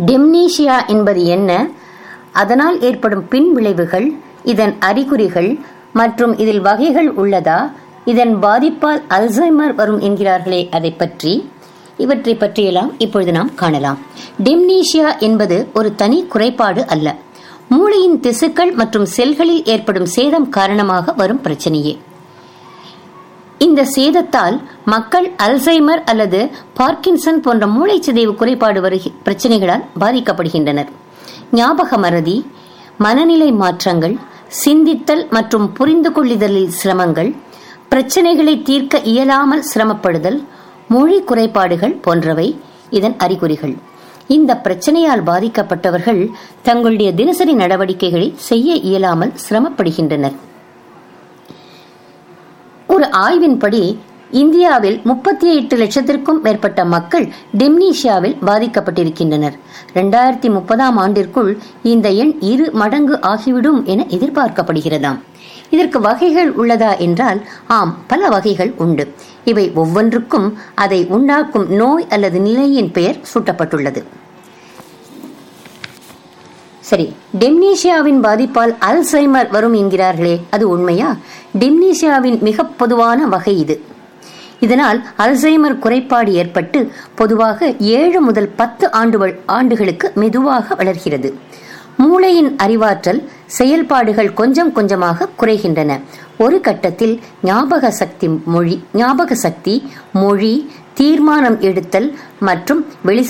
டெம்னீஷியா என்பது என்ன அதனால் ஏற்படும் பின் விளைவுகள் இதன் அறிகுறிகள் மற்றும் இதில் வகைகள் உள்ளதா இதன் பாதிப்பால் அல்சைமர் வரும் என்கிறார்களே அதை பற்றி இவற்றை பற்றியெல்லாம் இப்பொழுது நாம் காணலாம் டெம்னீஷியா என்பது ஒரு தனி குறைபாடு அல்ல மூளையின் திசுக்கள் மற்றும் செல்களில் ஏற்படும் சேதம் காரணமாக வரும் பிரச்சனையே இந்த சேதத்தால் மக்கள் அல்சைமர் அல்லது பார்க்கின்சன் போன்ற மூளைச்சிதைவு குறைபாடு வருகி பிரச்சனைகளால் பாதிக்கப்படுகின்றனர் ஞாபக மறதி மனநிலை மாற்றங்கள் சிந்தித்தல் மற்றும் புரிந்து கொள்ளுதலில் சிரமங்கள் பிரச்சனைகளை தீர்க்க இயலாமல் சிரமப்படுதல் மொழி குறைபாடுகள் போன்றவை இதன் அறிகுறிகள் இந்த பிரச்சனையால் பாதிக்கப்பட்டவர்கள் தங்களுடைய தினசரி நடவடிக்கைகளை செய்ய இயலாமல் சிரமப்படுகின்றனர் ஒரு ஆய்வின்படி இந்தியாவில் முப்பத்தி எட்டு லட்சத்திற்கும் மேற்பட்ட மக்கள் டெம்னீஷியாவில் பாதிக்கப்பட்டிருக்கின்றனர் இரண்டாயிரத்தி முப்பதாம் ஆண்டிற்குள் இந்த எண் இரு மடங்கு ஆகிவிடும் என எதிர்பார்க்கப்படுகிறதாம் இதற்கு வகைகள் உள்ளதா என்றால் ஆம் பல வகைகள் உண்டு இவை ஒவ்வொன்றுக்கும் அதை உண்டாக்கும் நோய் அல்லது நிலையின் பெயர் சூட்டப்பட்டுள்ளது சரி டெம்னீஷியாவின் பாதிப்பால் அல்சைமர் வரும் என்கிறார்களே அது உண்மையா டெம்னீஷியாவின் மிக பொதுவான வகை இது இதனால் அல்சைமர் குறைபாடு ஏற்பட்டு பொதுவாக ஏழு முதல் பத்து ஆண்டு ஆண்டுகளுக்கு மெதுவாக வளர்கிறது மூளையின் அறிவாற்றல் செயல்பாடுகள் கொஞ்சம் கொஞ்சமாக குறைகின்றன ஒரு கட்டத்தில் ஞாபக சக்தி மொழி ஞாபக சக்தி மொழி தீர்மானம் எடுத்தல் மற்றும் வெளி